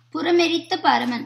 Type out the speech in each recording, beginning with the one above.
புறமெரித்த பரமன்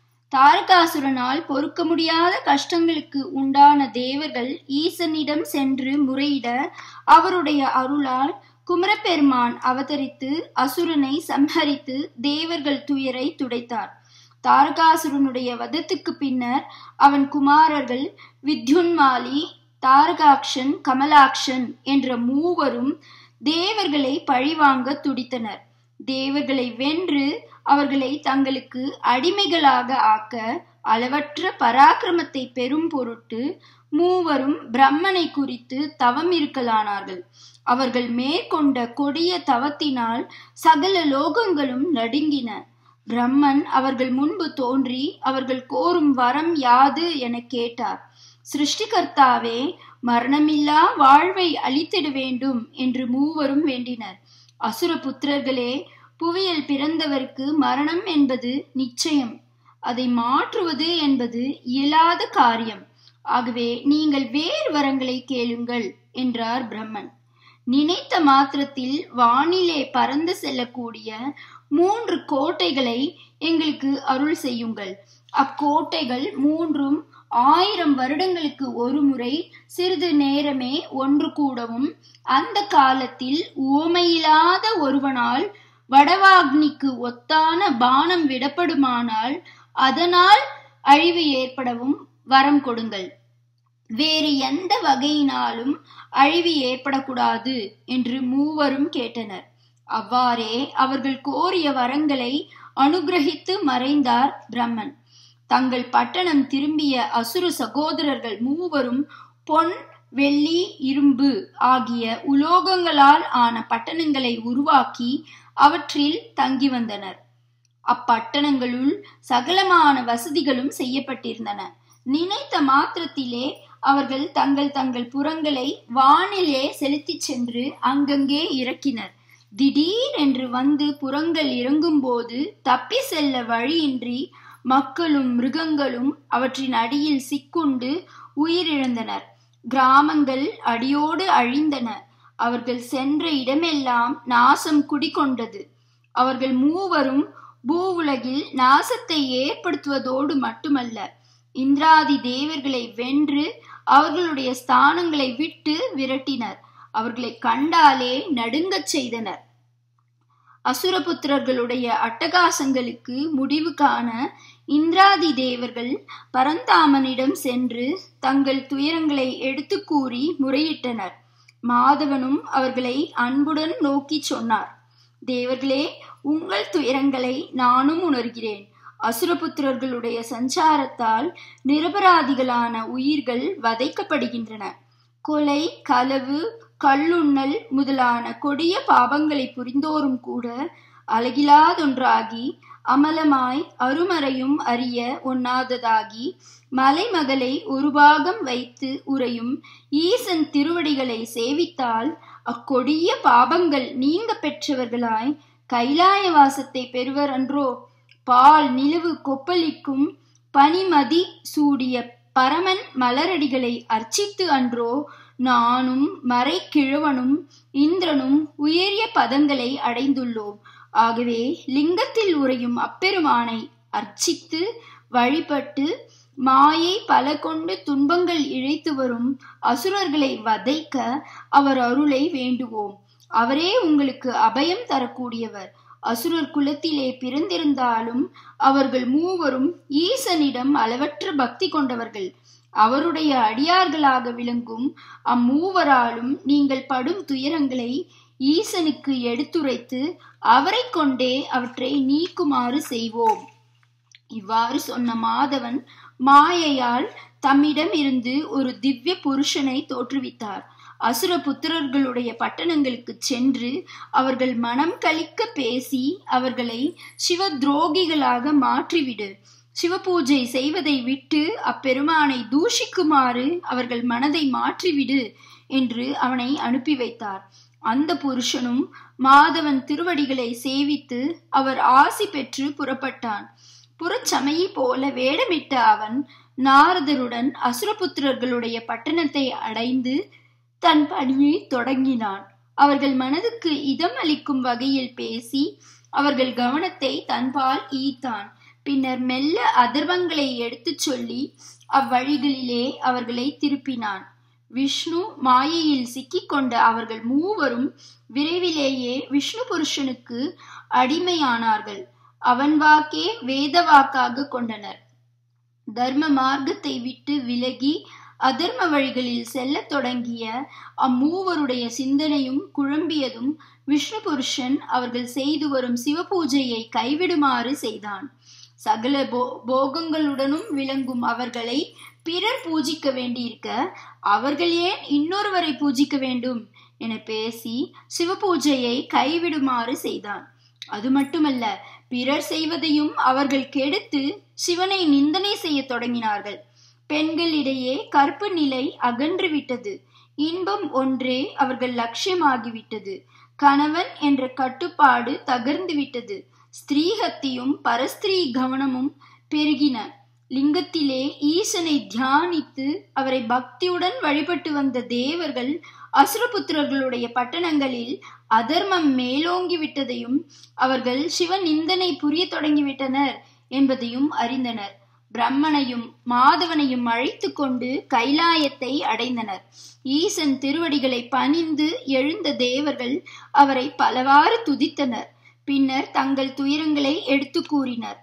தாரகாசுரனால் பொறுக்க முடியாத கஷ்டங்களுக்கு உண்டான தேவர்கள் ஈசனிடம் சென்று முறையிட அவருடைய அருளால் குமரப்பெருமான் அவதரித்து அசுரனை சம்ஹரித்து தேவர்கள் துயரை துடைத்தார் தாரகாசுரனுடைய வதத்துக்கு பின்னர் அவன் குமாரர்கள் வித்யுன்மாலி தாரகாக்ஷன் கமலாக்ஷன் என்ற மூவரும் தேவர்களை பழிவாங்க துடித்தனர் தேவர்களை வென்று அவர்களை தங்களுக்கு அடிமைகளாக ஆக்க அளவற்ற பராக்கிரமத்தை பெரும் பொருட்டு மூவரும் பிரம்மனை குறித்து தவம் இருக்கலானார்கள் அவர்கள் மேற்கொண்ட கொடிய தவத்தினால் சகல லோகங்களும் நடுங்கின பிரம்மன் அவர்கள் முன்பு தோன்றி அவர்கள் கோரும் வரம் யாது என கேட்டார் சிருஷ்டிகர்த்தாவே மரணமில்லா வாழ்வை அளித்திட வேண்டும் என்று மூவரும் வேண்டினர் அசுர புத்திரர்களே புவியில் பிறந்தவருக்கு மரணம் என்பது நிச்சயம் அதை மாற்றுவது என்பது இயலாத காரியம் ஆகவே நீங்கள் வேறு வரங்களை கேளுங்கள் என்றார் பிரம்மன் நினைத்த மாத்திரத்தில் வானிலே பறந்து செல்லக்கூடிய மூன்று கோட்டைகளை எங்களுக்கு அருள் செய்யுங்கள் அக்கோட்டைகள் மூன்றும் ஆயிரம் வருடங்களுக்கு ஒரு முறை சிறிது நேரமே ஒன்று கூடவும் அந்த காலத்தில் உவமையில்லாத ஒருவனால் வடவாக்னிக்கு ஒத்தான பானம் விடப்படுமானால் அதனால் அழிவு ஏற்படவும் வரம் கொடுங்கள் வேறு எந்த வகையினாலும் அழிவு ஏற்படக்கூடாது என்று மூவரும் கேட்டனர் அவ்வாறே அவர்கள் கோரிய வரங்களை அனுகிரகித்து மறைந்தார் பிரம்மன் தங்கள் பட்டணம் திரும்பிய அசுர சகோதரர்கள் மூவரும் பொன் வெள்ளி இரும்பு ஆகிய உலோகங்களால் ஆன பட்டணங்களை உருவாக்கி அவற்றில் தங்கி வந்தனர் அப்பட்டணங்களுள் சகலமான வசதிகளும் செய்யப்பட்டிருந்தன நினைத்த மாத்திரத்திலே அவர்கள் தங்கள் தங்கள் புறங்களை வானிலே செலுத்திச் சென்று அங்கங்கே இறக்கினர் திடீர் என்று வந்து புறங்கள் இறங்கும்போது தப்பி செல்ல வழியின்றி மக்களும் மிருகங்களும் அவற்றின் அடியில் சிக்குண்டு உயிரிழந்தனர் கிராமங்கள் அடியோடு அழிந்தன அவர்கள் சென்ற இடமெல்லாம் நாசம் குடிகொண்டது அவர்கள் மூவரும் பூவுலகில் நாசத்தை ஏற்படுத்துவதோடு மட்டுமல்ல இந்திராதி தேவர்களை வென்று அவர்களுடைய ஸ்தானங்களை விட்டு விரட்டினர் அவர்களை கண்டாலே நடுங்கச் செய்தனர் அசுரபுத்திரர்களுடைய அட்டகாசங்களுக்கு முடிவு காண இந்திராதி தேவர்கள் பரந்தாமனிடம் சென்று தங்கள் துயரங்களை எடுத்து கூறி முறையிட்டனர் மாதவனும் அவர்களை அன்புடன் நோக்கி சொன்னார் தேவர்களே உங்கள் துயரங்களை நானும் உணர்கிறேன் அசுரபுத்திரர்களுடைய சஞ்சாரத்தால் நிரபராதிகளான உயிர்கள் வதைக்கப்படுகின்றன கொலை களவு கள்ளுண்ணல் முதலான கொடிய பாவங்களை புரிந்தோரும் கூட அழகிலாதொன்றாகி அமலமாய் அருமறையும் அறிய ஒண்ணாததாகி மலைமகளை ஒரு பாகம் வைத்து உறையும் ஈசன் திருவடிகளை சேவித்தால் அக்கொடிய பாபங்கள் நீங்க பெற்றவர்களாய் கைலாய வாசத்தை பெறுவர் அன்றோ பால் நிலவு கொப்பளிக்கும் பனிமதி சூடிய பரமன் மலரடிகளை அர்ச்சித்து அன்றோ நானும் மறை கிழவனும் இந்திரனும் உயரிய பதங்களை அடைந்துள்ளோம் ஆகவே லிங்கத்தில் உறையும் அப்பெருமானை அர்ச்சித்து வழிபட்டு மாயை பல கொண்டு துன்பங்கள் இழைத்து வரும் அசுரர்களை வதைக்க அவர் அருளை வேண்டுவோம் அவரே உங்களுக்கு அபயம் தரக்கூடியவர் அசுரர் குலத்திலே பிறந்திருந்தாலும் அவர்கள் மூவரும் ஈசனிடம் அளவற்ற பக்தி கொண்டவர்கள் அவருடைய அடியார்களாக விளங்கும் அம்மூவராலும் நீங்கள் படும் துயரங்களை ஈசனுக்கு எடுத்துரைத்து அவரை கொண்டே அவற்றை நீக்குமாறு செய்வோம் இவ்வாறு சொன்ன மாதவன் மாயையால் தம்மிடம் இருந்து ஒரு திவ்ய புருஷனை தோற்றுவித்தார் அசுர புத்திரர்களுடைய பட்டணங்களுக்கு சென்று அவர்கள் மனம் கலிக்க பேசி அவர்களை சிவ துரோகிகளாக மாற்றிவிடு சிவபூஜை செய்வதை விட்டு அப்பெருமானை தூஷிக்குமாறு அவர்கள் மனதை மாற்றிவிடு என்று அவனை அனுப்பி வைத்தார் அந்த புருஷனும் மாதவன் திருவடிகளை சேவித்து அவர் ஆசி பெற்று புறப்பட்டான் புறச்சமையை போல வேடமிட்ட அவன் நாரதருடன் அசுரபுத்திரர்களுடைய பட்டணத்தை அடைந்து தன் பணியை தொடங்கினான் அவர்கள் மனதுக்கு இதம் அளிக்கும் வகையில் பேசி அவர்கள் கவனத்தை தன்பால் ஈர்த்தான் பின்னர் மெல்ல அதர்வங்களை எடுத்துச் சொல்லி அவ்வழிகளிலே அவர்களை திருப்பினான் விஷ்ணு மாயையில் சிக்கிக்கொண்ட அவர்கள் மூவரும் விரைவிலேயே விஷ்ணு புருஷனுக்கு அடிமையானார்கள் அவன் வாக்கே வேத வாக்காக கொண்டனர் தர்ம மார்க்கத்தை விட்டு விலகி அதர்ம வழிகளில் செல்லத் தொடங்கிய அம்மூவருடைய சிந்தனையும் குழம்பியதும் விஷ்ணு புருஷன் அவர்கள் செய்து வரும் சிவபூஜையை கைவிடுமாறு செய்தான் சகல போ போகங்களுடனும் விளங்கும் அவர்களை பிறர் பூஜிக்க வேண்டியிருக்க அவர்கள் ஏன் இன்னொருவரை பூஜிக்க வேண்டும் என பேசி சிவபூஜையை கைவிடுமாறு செய்தான் அது மட்டுமல்ல பிறர் செய்வதையும் அவர்கள் கெடுத்து சிவனை நிந்தனை செய்ய தொடங்கினார்கள் பெண்களிடையே கற்பு நிலை அகன்று விட்டது இன்பம் ஒன்றே அவர்கள் லட்சியமாகிவிட்டது கணவன் என்ற கட்டுப்பாடு தகர்ந்து விட்டது ஸ்திரீகத்தியும் பரஸ்திரீ கவனமும் பெருகின லிங்கத்திலே ஈசனை தியானித்து அவரை பக்தியுடன் வழிபட்டு வந்த தேவர்கள் அசுரபுத்திரர்களுடைய பட்டணங்களில் அதர்மம் மேலோங்கி விட்டதையும் அவர்கள் சிவ நிந்தனை புரிய தொடங்கிவிட்டனர் என்பதையும் அறிந்தனர் பிரம்மனையும் மாதவனையும் அழைத்து கொண்டு கைலாயத்தை அடைந்தனர் ஈசன் திருவடிகளை பணிந்து எழுந்த தேவர்கள் அவரை பலவாறு துதித்தனர் பின்னர் தங்கள் துயரங்களை எடுத்து கூறினர்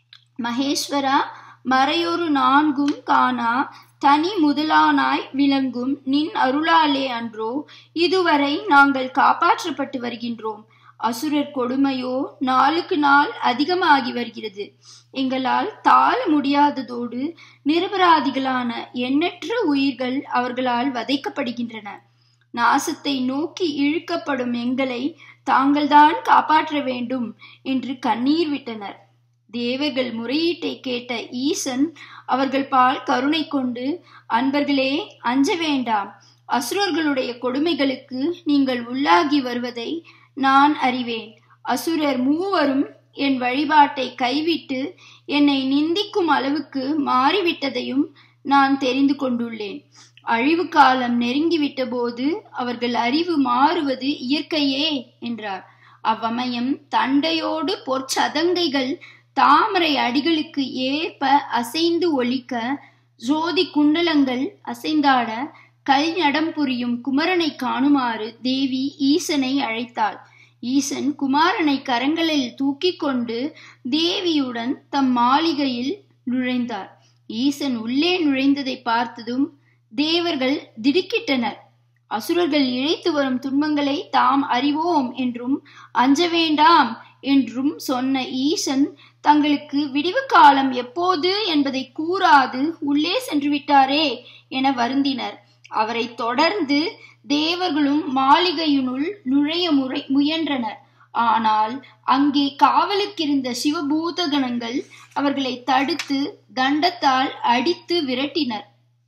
மகேஸ்வரா மறையொரு நான்கும் காணா தனி முதலானாய் விளங்கும் நின் அருளாலே அன்றோ இதுவரை நாங்கள் காப்பாற்றப்பட்டு வருகின்றோம் அசுரர் கொடுமையோ நாளுக்கு நாள் அதிகமாகி வருகிறது எங்களால் தாழ முடியாததோடு நிரபராதிகளான எண்ணற்ற உயிர்கள் அவர்களால் வதைக்கப்படுகின்றன நாசத்தை நோக்கி இழுக்கப்படும் எங்களை தாங்கள்தான் காப்பாற்ற வேண்டும் என்று கண்ணீர் விட்டனர் தேவர்கள் முறையீட்டை கேட்ட ஈசன் அவர்கள் பால் கருணை கொண்டு அன்பர்களே அஞ்ச வேண்டாம் அசுரர்களுடைய கொடுமைகளுக்கு நீங்கள் உள்ளாகி வருவதை நான் அறிவேன் அசுரர் மூவரும் என் வழிபாட்டை கைவிட்டு என்னை நிந்திக்கும் அளவுக்கு மாறிவிட்டதையும் நான் தெரிந்து கொண்டுள்ளேன் அழிவு காலம் நெருங்கிவிட்ட போது அவர்கள் அறிவு மாறுவது இயற்கையே என்றார் அவ்வமயம் தண்டையோடு பொற்சதங்கைகள் தாமரை அடிகளுக்கு ஏற்ப அசைந்து ஒலிக்க ஜோதி குண்டலங்கள் அசைந்தாட கல் நடம் புரியும் குமரனை காணுமாறு தேவி ஈசனை அழைத்தாள் ஈசன் குமாரனை கரங்களில் தூக்கி கொண்டு தேவியுடன் தம் மாளிகையில் நுழைந்தார் ஈசன் உள்ளே நுழைந்ததை பார்த்ததும் தேவர்கள் திடுக்கிட்டனர் அசுரர்கள் இழைத்து வரும் துன்பங்களை தாம் அறிவோம் என்றும் அஞ்ச வேண்டாம் என்றும் சொன்ன ஈசன் தங்களுக்கு விடிவு காலம் எப்போது என்பதை கூறாது உள்ளே சென்று விட்டாரே என வருந்தினர் அவரை தொடர்ந்து தேவர்களும் மாளிகையினுள் நுழைய முறை முயன்றனர் ஆனால் அங்கே காவலுக்கிருந்த சிவபூதகணங்கள் அவர்களை தடுத்து தண்டத்தால் அடித்து விரட்டினர்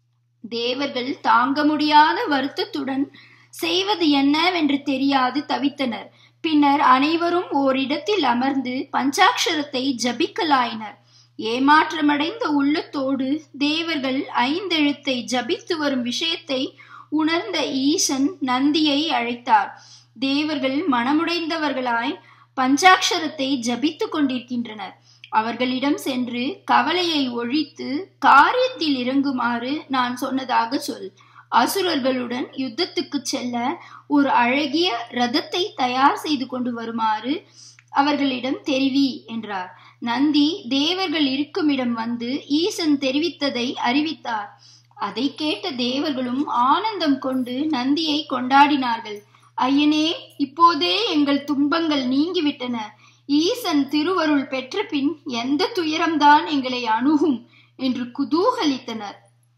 தேவர்கள் தாங்க முடியாத வருத்தத்துடன் செய்வது என்னவென்று தெரியாது தவித்தனர் பின்னர் அனைவரும் ஓரிடத்தில் அமர்ந்து பஞ்சாட்சரத்தை ஜபிக்கலாயினர் ஏமாற்றமடைந்த உள்ளத்தோடு தேவர்கள் ஐந்தெழுத்தை ஜபித்து வரும் விஷயத்தை உணர்ந்த ஈசன் நந்தியை அழைத்தார் தேவர்கள் மனமுடைந்தவர்களாய் பஞ்சாட்சரத்தை ஜபித்து கொண்டிருக்கின்றனர் அவர்களிடம் சென்று கவலையை ஒழித்து காரியத்தில் இறங்குமாறு நான் சொன்னதாக சொல் அசுரர்களுடன் யுத்தத்துக்கு செல்ல ஒரு அழகிய ரதத்தை தயார் செய்து கொண்டு வருமாறு அவர்களிடம் தெரிவி என்றார் நந்தி தேவர்கள் இருக்குமிடம் வந்து ஈசன் தெரிவித்ததை அறிவித்தார் அதை கேட்ட தேவர்களும் ஆனந்தம் கொண்டு நந்தியை கொண்டாடினார்கள் ஐயனே இப்போதே எங்கள் துன்பங்கள் நீங்கிவிட்டன ஈசன் திருவருள் பெற்ற பின் எந்த துயரம்தான் எங்களை அணுகும் என்று குதூகலித்தனர்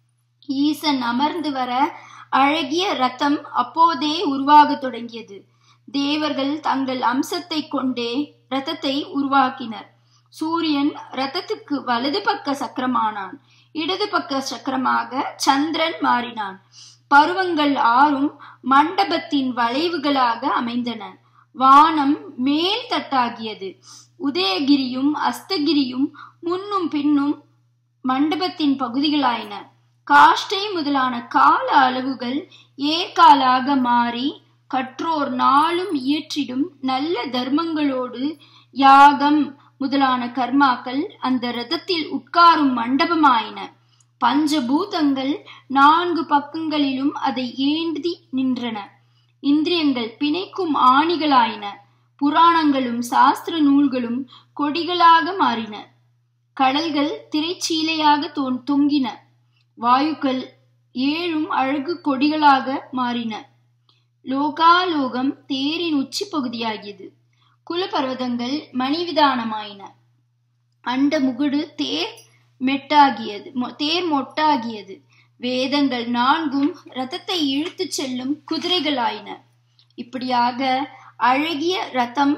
ஈசன் அமர்ந்து வர அழகிய ரத்தம் அப்போதே உருவாக தொடங்கியது தேவர்கள் தங்கள் அம்சத்தை கொண்டே ரத்தத்தை உருவாக்கினர் சூரியன் ரத்தத்துக்கு வலது பக்க சக்கரமானான் இடது பக்க சக்கரமாக சந்திரன் மாறினான் பருவங்கள் ஆறும் மண்டபத்தின் வளைவுகளாக அமைந்தன வானம் மேல் தட்டாகியது உதயகிரியும் அஸ்தகிரியும் முன்னும் பின்னும் மண்டபத்தின் பகுதிகளாயின காஷ்டை முதலான கால அளவுகள் ஏற்காலாக மாறி கற்றோர் நாளும் இயற்றிடும் நல்ல தர்மங்களோடு யாகம் முதலான கர்மாக்கள் அந்த ரதத்தில் உட்காரும் மண்டபமாயின பஞ்சபூதங்கள் நான்கு பக்கங்களிலும் அதை ஏந்தி நின்றன இந்திரியங்கள் பிணைக்கும் ஆணிகளாயின புராணங்களும் சாஸ்திர நூல்களும் கொடிகளாக மாறின கடல்கள் திரைச்சீலையாக தொங்கின வாயுக்கள் ஏழும் அழகு கொடிகளாக மாறின லோகாலோகம் தேரின் உச்சி பகுதியாகியது குலபர்வதங்கள் மணிவிதானமாயின அண்ட முகுடு தேர் மெட்டாகியது தேர் மொட்டாகியது வேதங்கள் நான்கும் ரதத்தை இழுத்துச் செல்லும் குதிரைகளாயின இப்படியாக அழகிய ரதம்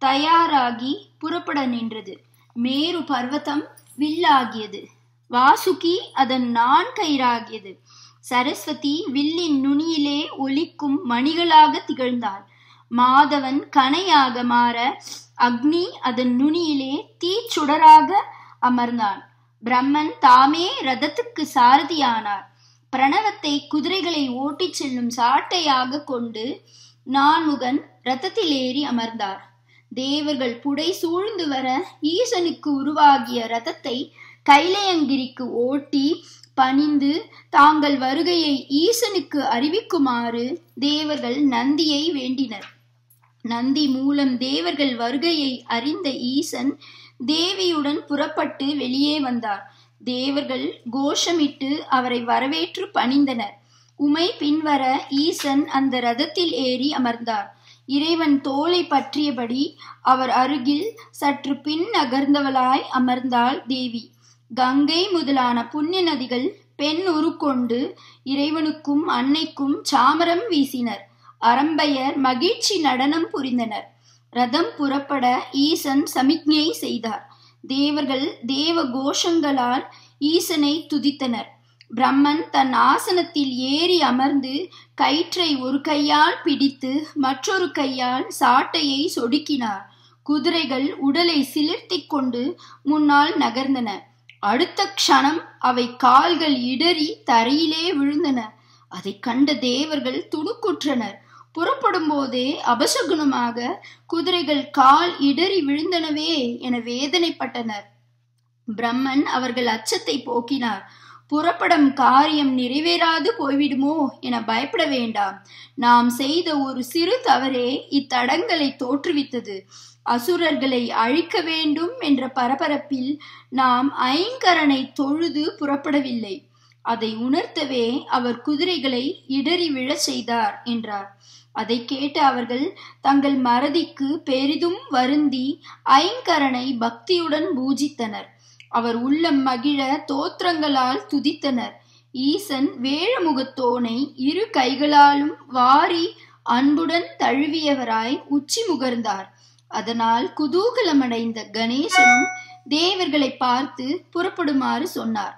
தயாராகி புறப்பட நின்றது மேரு பர்வதம் வில்லாகியது வாசுகி அதன் நான் கயிறாகியது சரஸ்வதி வில்லின் நுனியிலே ஒலிக்கும் மணிகளாக திகழ்ந்தாள் மாதவன் கனையாக மாற அக்னி அதன் நுனியிலே தீச்சுடராக அமர்ந்தான் பிரம்மன் தாமே ரதத்துக்கு சாரதியானார் பிரணவத்தை குதிரைகளை ஓட்டிச் செல்லும் சாட்டையாக கொண்டு நான்முகன் ரத்தத்தில் ஏறி அமர்ந்தார் தேவர்கள் புடை சூழ்ந்து வர ஈசனுக்கு உருவாகிய ரதத்தை கைலையங்கிரிக்கு ஓட்டி பணிந்து தாங்கள் வருகையை ஈசனுக்கு அறிவிக்குமாறு தேவர்கள் நந்தியை வேண்டினர் நந்தி மூலம் தேவர்கள் வருகையை அறிந்த ஈசன் தேவியுடன் புறப்பட்டு வெளியே வந்தார் தேவர்கள் கோஷமிட்டு அவரை வரவேற்று பணிந்தனர் உமை பின்வர ஈசன் அந்த ரதத்தில் ஏறி அமர்ந்தார் இறைவன் தோலை பற்றியபடி அவர் அருகில் சற்று பின் நகர்ந்தவளாய் அமர்ந்தாள் தேவி கங்கை முதலான புண்ணிய நதிகள் பெண் உருக்கொண்டு இறைவனுக்கும் அன்னைக்கும் சாமரம் வீசினர் அரம்பையர் மகிழ்ச்சி நடனம் புரிந்தனர் ரதம் புறப்பட ஈசன் சமிக்ஞை செய்தார் தேவர்கள் தேவ கோஷங்களால் ஈசனை துதித்தனர் பிரம்மன் தன் ஆசனத்தில் ஏறி அமர்ந்து கயிற்றை ஒரு கையால் பிடித்து மற்றொரு கையால் சாட்டையை சொடுக்கினார் குதிரைகள் உடலை சிலிர்த்திக் கொண்டு முன்னால் நகர்ந்தன அடுத்த க்ஷணம் அவை கால்கள் இடறி தரையிலே விழுந்தன அதை கண்ட தேவர்கள் துணுக்குற்றனர் புறப்படும் போதே அபசகுணமாக குதிரைகள் கால் இடறி விழுந்தனவே என வேதனைப்பட்டனர் பிரம்மன் அவர்கள் அச்சத்தை போக்கினார் புறப்படும் காரியம் நிறைவேறாது போய்விடுமோ என பயப்பட வேண்டாம் நாம் செய்த ஒரு சிறு தவறே இத்தடங்களை தோற்றுவித்தது அசுரர்களை அழிக்க வேண்டும் என்ற பரபரப்பில் நாம் ஐங்கரனை தொழுது புறப்படவில்லை அதை உணர்த்தவே அவர் குதிரைகளை இடறி விழச் செய்தார் என்றார் அதை கேட்ட அவர்கள் தங்கள் மறதிக்கு பெரிதும் வருந்தி ஐங்கரனை பக்தியுடன் பூஜித்தனர் அவர் உள்ளம் மகிழ தோத்திரங்களால் துதித்தனர் ஈசன் வேழமுகத்தோனை இரு கைகளாலும் வாரி அன்புடன் தழுவியவராய் உச்சி முகர்ந்தார் அதனால் குதூகலமடைந்த கணேசனும் தேவர்களை பார்த்து புறப்படுமாறு சொன்னார்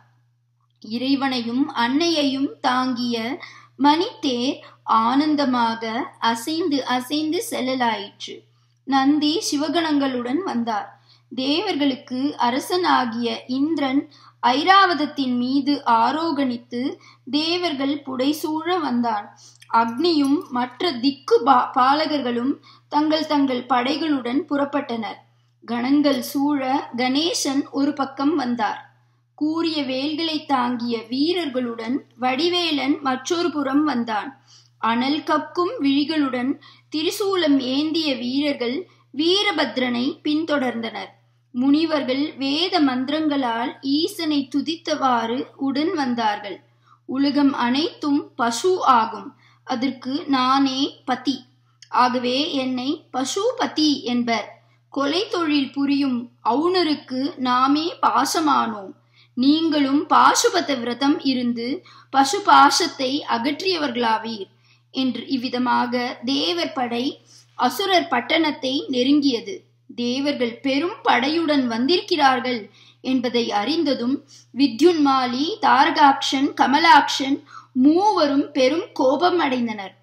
இறைவனையும் அன்னையையும் தாங்கிய மணித்தேர் ஆனந்தமாக அசைந்து அசைந்து செல்லலாயிற்று நந்தி சிவகணங்களுடன் வந்தார் தேவர்களுக்கு அரசனாகிய இந்திரன் ஐராவதத்தின் மீது ஆரோகணித்து தேவர்கள் புடைசூழ வந்தான் அக்னியும் மற்ற திக்கு பாலகர்களும் தங்கள் தங்கள் படைகளுடன் புறப்பட்டனர் கணங்கள் சூழ கணேசன் ஒரு பக்கம் வந்தார் கூறிய வேல்களை தாங்கிய வீரர்களுடன் வடிவேலன் மற்றொரு புறம் வந்தான் அனல் கக்கும் விழிகளுடன் திரிசூலம் ஏந்திய வீரர்கள் வீரபத்ரனை பின்தொடர்ந்தனர் முனிவர்கள் வேத மந்திரங்களால் ஈசனை துதித்தவாறு உடன் வந்தார்கள் உலகம் அனைத்தும் பசு ஆகும் அதற்கு நானே பதி ஆகவே என்னை பசுபதி என்பர் கொலை தொழில் புரியும் அவுணருக்கு நாமே பாசமானோம் நீங்களும் பாசுபத விரதம் இருந்து பசு பாசத்தை அகற்றியவர்களாவீர் என்று இவ்விதமாக தேவர் படை அசுரர் பட்டணத்தை நெருங்கியது தேவர்கள் பெரும் படையுடன் வந்திருக்கிறார்கள் என்பதை அறிந்ததும் வித்யுன்மாலி தாரகாக்ஷன் கமலாக்ஷன் மூவரும் பெரும் கோபம் அடைந்தனர்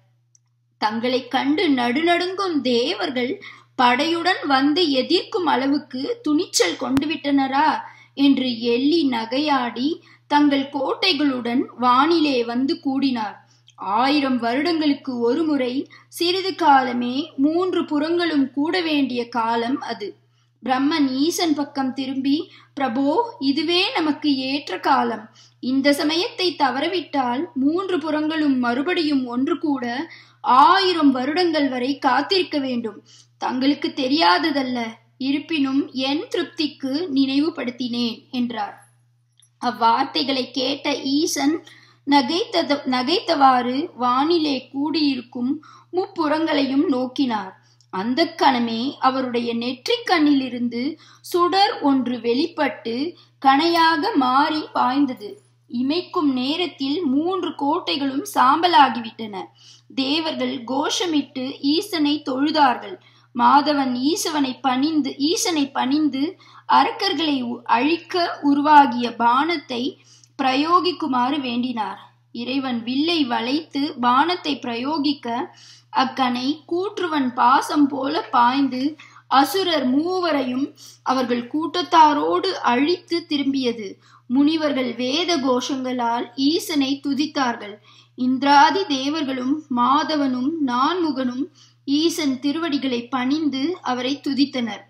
தங்களை கண்டு நடுநடுங்கும் தேவர்கள் படையுடன் வந்து எதிர்க்கும் அளவுக்கு துணிச்சல் கொண்டு விட்டனரா என்று எள்ளி நகையாடி தங்கள் கோட்டைகளுடன் வானிலே வந்து கூடினார் ஆயிரம் வருடங்களுக்கு ஒரு முறை சிறிது காலமே மூன்று புறங்களும் கூட வேண்டிய காலம் அது பிரம்மன் ஈசன் பக்கம் திரும்பி பிரபோ இதுவே நமக்கு ஏற்ற காலம் இந்த சமயத்தை தவறவிட்டால் மூன்று புறங்களும் மறுபடியும் ஒன்று கூட ஆயிரம் வருடங்கள் வரை காத்திருக்க வேண்டும் தங்களுக்கு தெரியாததல்ல இருப்பினும் என் திருப்திக்கு நினைவுபடுத்தினேன் என்றார் அவ்வார்த்தைகளை கேட்ட ஈசன் நகைத்தத நகைத்தவாறு வானிலே கூடியிருக்கும் முப்புறங்களையும் நோக்கினார் அந்த கணமே அவருடைய நெற்றிக் கண்ணிலிருந்து சுடர் ஒன்று வெளிப்பட்டு கணையாக மாறி பாய்ந்தது இமைக்கும் நேரத்தில் மூன்று கோட்டைகளும் சாம்பலாகிவிட்டன தேவர்கள் கோஷமிட்டு ஈசனை தொழுதார்கள் மாதவன் ஈசவனை பணிந்து ஈசனை பணிந்து அரக்கர்களை அழிக்க உருவாகிய பானத்தை பிரயோகிக்குமாறு வேண்டினார் இறைவன் வில்லை வளைத்து பானத்தை பிரயோகிக்க அக்கனை கூற்றுவன் பாசம் போல பாய்ந்து அசுரர் மூவரையும் அவர்கள் கூட்டத்தாரோடு அழித்து திரும்பியது முனிவர்கள் வேத கோஷங்களால் ஈசனை துதித்தார்கள் இந்திராதி தேவர்களும் மாதவனும் நான்முகனும் ஈசன் திருவடிகளை பணிந்து அவரை துதித்தனர்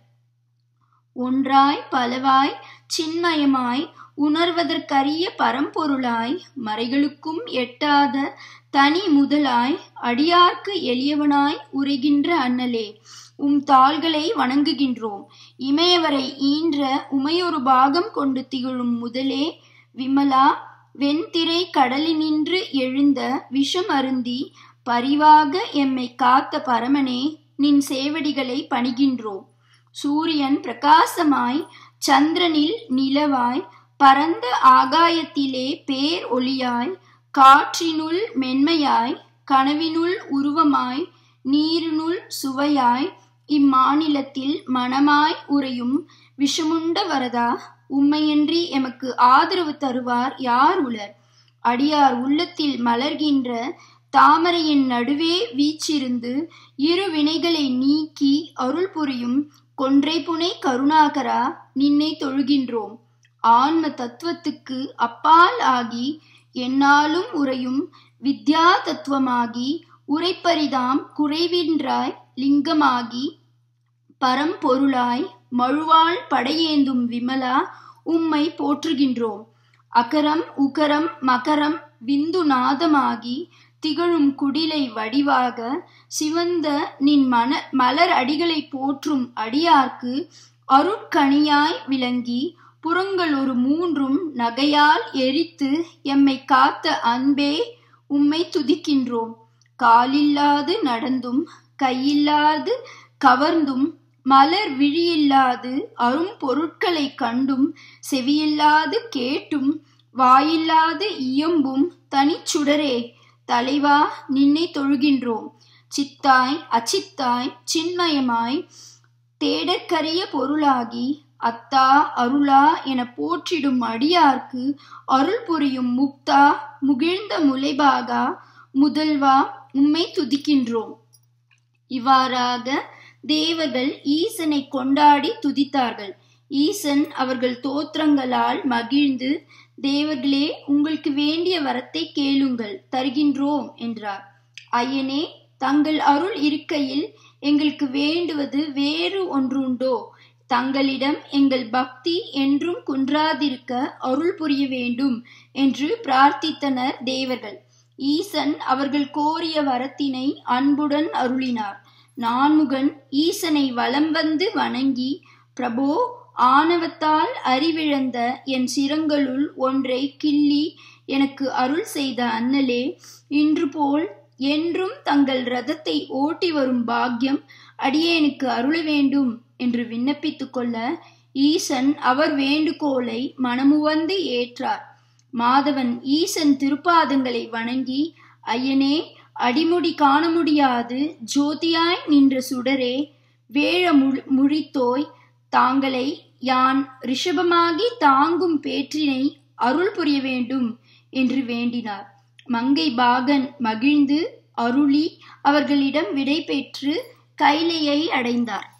ஒன்றாய் பலவாய் சின்மயமாய் உணர்வதற்கரிய பரம்பொருளாய் மறைகளுக்கும் எட்டாத தனி முதலாய் அடியார்க்கு எளியவனாய் உரைகின்ற அண்ணலே உம் தாள்களை வணங்குகின்றோம் இமயவரை ஈன்ற உமையொரு பாகம் கொண்டு திகழும் முதலே விமலா வெண்திரை கடலினின்று எழுந்த விஷம் அருந்தி பரிவாக எம்மை காத்த பரமனே நின் சேவடிகளை பணிகின்றோம் சூரியன் பிரகாசமாய் சந்திரனில் நிலவாய் பரந்த ஆகாயத்திலே பேர் ஒளியாய் காற்றினுள் மென்மையாய் கனவினுள் உருவமாய் நீரினுள் சுவையாய் இம்மாநிலத்தில் மனமாய் உறையும் விஷமுண்ட வரதா உம்மையன்றி எமக்கு ஆதரவு தருவார் யார் உலர் அடியார் உள்ளத்தில் மலர்கின்ற தாமரையின் நடுவே வீச்சிருந்து இரு வினைகளை நீக்கி அருள் புரியும் கொன்றை புனை கருணாகரா நின்னை தொழுகின்றோம் ஆன்ம தத்துவத்துக்கு அப்பால் ஆகி என்னாலும் உரையும் வித்யா தத்துவமாகி உரைப்பரிதாம் குறைவின்றாய் லிங்கமாகி பரம்பொருளாய் மழுவாள் படையேந்தும் விமலா உம்மை போற்றுகின்றோம் அகரம் உகரம் மகரம் விந்து நாதமாகி திகழும் குடிலை வடிவாக சிவந்த நின் மன மலர் அடிகளை போற்றும் அடியார்க்கு அருட்கணியாய் விளங்கி புறங்கள் ஒரு மூன்றும் நகையால் எரித்து எம்மை காத்த அன்பே உம்மை துதிக்கின்றோம் காலில்லாது நடந்தும் கையில்லாது கவர்ந்தும் மலர் விழியில்லாது அரும் பொருட்களை கண்டும் செவியில்லாது கேட்டும் வாயில்லாது இயம்பும் தனிச்சுடரே தலைவா நின்னை தொழுகின்றோம் சித்தாய் அச்சித்தாய் சின்மயமாய் தேடற்கரிய பொருளாகி அத்தா அருளா என போற்றிடும் அடியார்க்கு அருள் புரியும் முக்தா முகிழ்ந்த முலைபாகா முதல்வா உம்மை துதிக்கின்றோம் இவ்வாறாக தேவர்கள் ஈசனை கொண்டாடி துதித்தார்கள் ஈசன் அவர்கள் தோத்திரங்களால் மகிழ்ந்து தேவர்களே உங்களுக்கு வேண்டிய வரத்தை கேளுங்கள் தருகின்றோம் என்றார் ஐயனே தங்கள் அருள் இருக்கையில் எங்களுக்கு வேண்டுவது வேறு ஒன்றுண்டோ தங்களிடம் எங்கள் பக்தி என்றும் குன்றாதிருக்க அருள் புரிய வேண்டும் என்று பிரார்த்தித்தனர் தேவர்கள் ஈசன் அவர்கள் கோரிய வரத்தினை அன்புடன் அருளினார் நான்முகன் ஈசனை வலம் வந்து வணங்கி பிரபோ ஆணவத்தால் அறிவிழந்த என் சிரங்களுள் ஒன்றை கிள்ளி எனக்கு அருள் செய்த அண்ணலே இன்று போல் என்றும் தங்கள் ரதத்தை ஓட்டி வரும் பாக்கியம் அடியேனுக்கு அருள வேண்டும் என்று விண்ணப்பித்துக் கொள்ள ஈசன் அவர் வேண்டுகோளை மனமுவந்து ஏற்றார் மாதவன் ஈசன் திருப்பாதங்களை வணங்கி ஐயனே அடிமுடி காண முடியாது ஜோதியாய் நின்ற சுடரே வேழ முழித்தோய் தாங்களை யான் ரிஷபமாகி தாங்கும் பேற்றினை அருள் புரிய வேண்டும் என்று வேண்டினார் மங்கை பாகன் மகிழ்ந்து அருளி அவர்களிடம் விடை பெற்று கைலையை அடைந்தார்